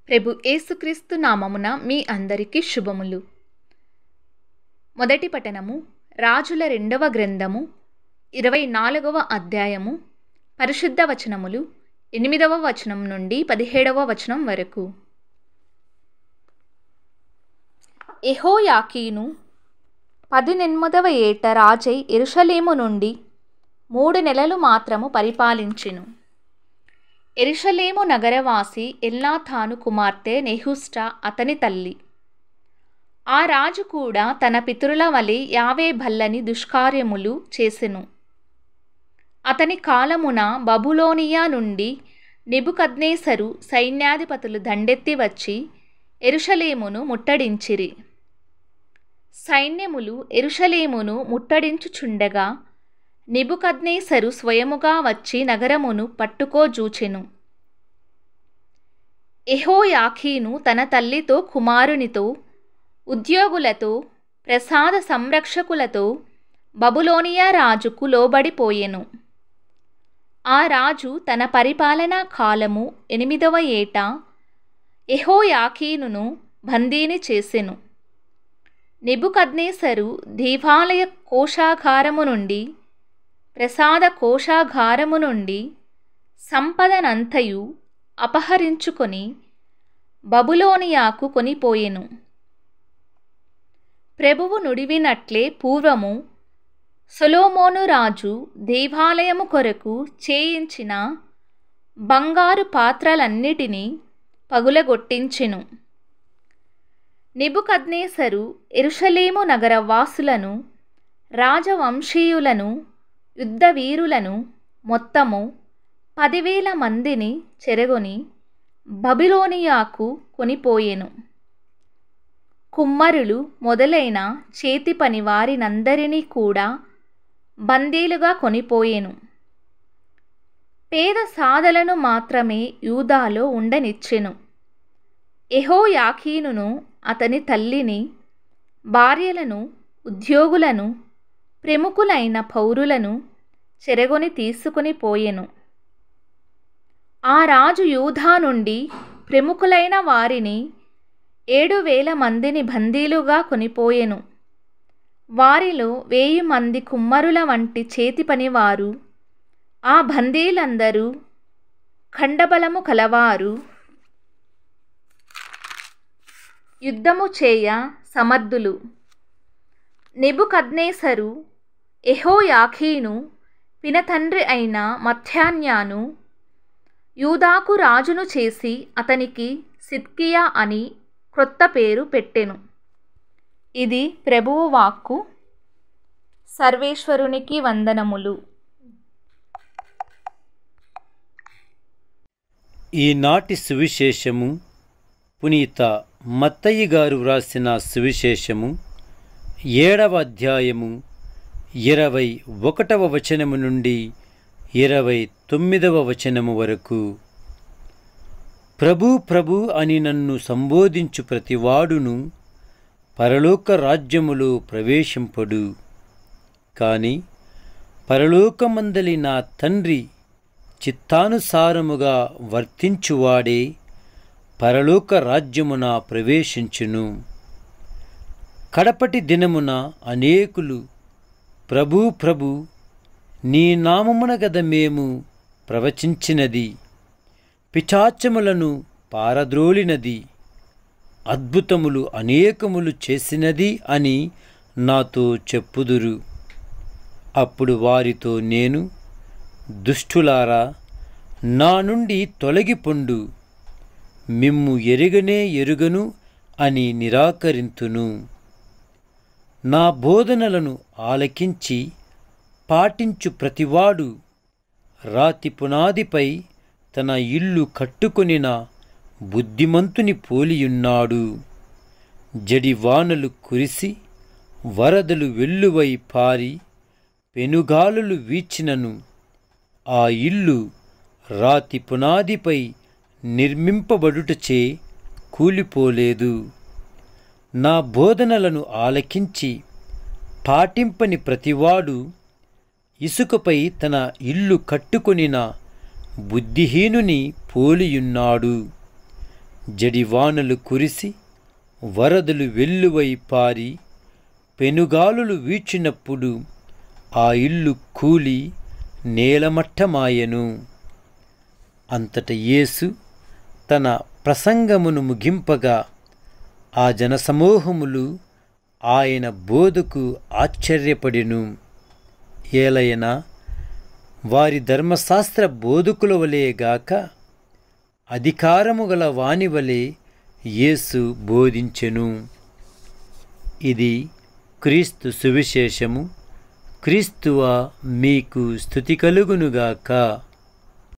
ప్రభు యేసుక్రీస్తు నామమున మీ అందరికీ శుభములు మొదటి పఠనము రాజుల రెండవ గ్రంథము ఇరవై నాలుగవ అధ్యాయము పరిశుద్ధ వచనములు ఎనిమిదవ వచనం నుండి పదిహేడవ వచనం వరకు ఎహోయాకీను పదినెనిమిదవ ఏట రాజై ఎరుషలేము నుండి మూడు నెలలు మాత్రము పరిపాలించెను ఎరుషలేము నగరవాసి ఎల్నాథాను కుమార్తె నెహుష్ట అతని తల్లి ఆ రాజు కూడా తన పితరుల వలె యావే భల్లని దుష్కార్యములు చేసెను అతని కాలమున బబులోనియా నుండి నెబుకద్నేసరు సైన్యాధిపతులు దండెత్తి వచ్చి ఎరుషలేమును ముట్టడించిరి సైన్యములు ఎరుషలేమును ముట్టడించుచుండగా నిబుకద్నేసరు స్వయముగా వచ్చి నగరమును పట్టుకోజూచెను ఎహోయాఖీను తన తల్లితో కుమారునితో ఉద్యోగులతో ప్రసాద సంరక్షకులతో బబులోనియా రాజుకు లోబడిపోయెను ఆ రాజు తన పరిపాలనా కాలము ఎనిమిదవ ఏట ఎహోయాకీనును బందీని చేసెను నెబుకద్నేసరు దేవాలయ కోశాగారము నుండి ప్రసాద కోశాగారము నుండి సంపదనంతయు అపహరించుకొని బబులోనియాకు కొనిపోయెను ప్రభువు నుడివినట్లే పూర్వము సొలోమోను రాజు దేవాలయము కొరకు చేయించిన బంగారు పాత్రలన్నిటినీ పగులగొట్టించెను నిబుకద్నేసరు ఎరుషలేము నగర వాసులను రాజవంశీయులను యుద్ధవీరులను మొత్తము పదివేల మందిని చెరగొని బబిలోనియాకు కొనిపోయెను కుమ్మరులు మొదలైన చేతి పని వారినందరినీ కూడా బందీలుగా కొనిపోయెను పేద సాదలను మాత్రమే యూదాలో ఉండనిచ్చెను ఎహోయాకీనును అతని తల్లిని భార్యలను ఉద్యోగులను ప్రముఖులైన పౌరులను చెరగొని తీసుకుని పోయెను ఆ రాజు యూధా నుండి ప్రముఖులైన వారిని ఏడు వేల మందిని బందీలుగా కొనిపోయెను వారిలో వేయి మంది కుమ్మరుల వంటి చేతి పనివారు ఆ బందీలందరూ ఖండబలము కలవారు యుద్ధము చేయ సమర్థులు నెబుకద్నేసరు ఎహోయాఖీను పినతండ్రి అయిన మధ్యాన్యాను యూదాకు రాజును చేసి అతనికి సిద్కియా అని క్రొత్త పేరు పెట్టెను ఇది ప్రభువు వాక్కు సర్వేశ్వరునికి వందనములు ఈనాటి సువిశేషము పునీత మత్తయ్య గారు వ్రాసిన సువిశేషము ఏడవ అధ్యాయము ఇరవై ఒకటవ వచనము నుండి ఇరవై తొమ్మిదవ వచనము వరకు ప్రభు ప్రభు అని నన్ను సంబోధించు ప్రతివాడును పరలోక రాజ్యములో ప్రవేశింపడు కాని పరలోకమందలి నా తండ్రి చిత్తానుసారముగా వర్తించువాడే పరలోక రాజ్యమున ప్రవేశించును కడపటి దినమున అనేకులు ప్రభు ప్రభు నీ నామమున గద మేము ప్రవచించినది పిచాచములను పారద్రోలినది అద్భుతములు అనేకములు చేసినది అని నాతో చెప్పుదురు అప్పుడు వారితో నేను దుష్టులారా నా నుండి తొలగిపొండు మిమ్ము ఎరుగనే ఎరుగను అని నిరాకరింతును నా బోధనలను ఆలకించి పాటించు ప్రతివాడు రాతి పునాదిపై తన ఇల్లు కట్టుకొనిన బుద్ధిమంతుని పోలియున్నాడు జడివానలు కురిసి వరదలు వెల్లువై పారి పెనుగాలులు వీచినను ఆ ఇల్లు రాతి పునాదిపై నిర్మింపబడుటచే కూలిపోలేదు నా బోధనలను ఆలకించి పాటింపని ప్రతివాడు ఇసుకపై తన ఇల్లు కట్టుకొనిన బుద్ధిహీనుని పోలియున్నాడు జడివానలు కురిసి వరదలు వెల్లువై పారి పెనుగాలులు వీచినప్పుడు ఆ ఇల్లు కూలి నేలమట్టమాయెను అంతట యేసు తన ప్రసంగమును ముగింపగా ఆ జనసమూహములు ఆయన బోధకు ఆశ్చర్యపడెను ఏలయన వారి ధర్మశాస్త్ర బోధకుల వలెగాక అధికారము గల వాని వలె యేసు బోధించెను ఇది క్రీస్తు సువిశేషము క్రీస్తువ మీకు స్థుతి కలుగునుగాక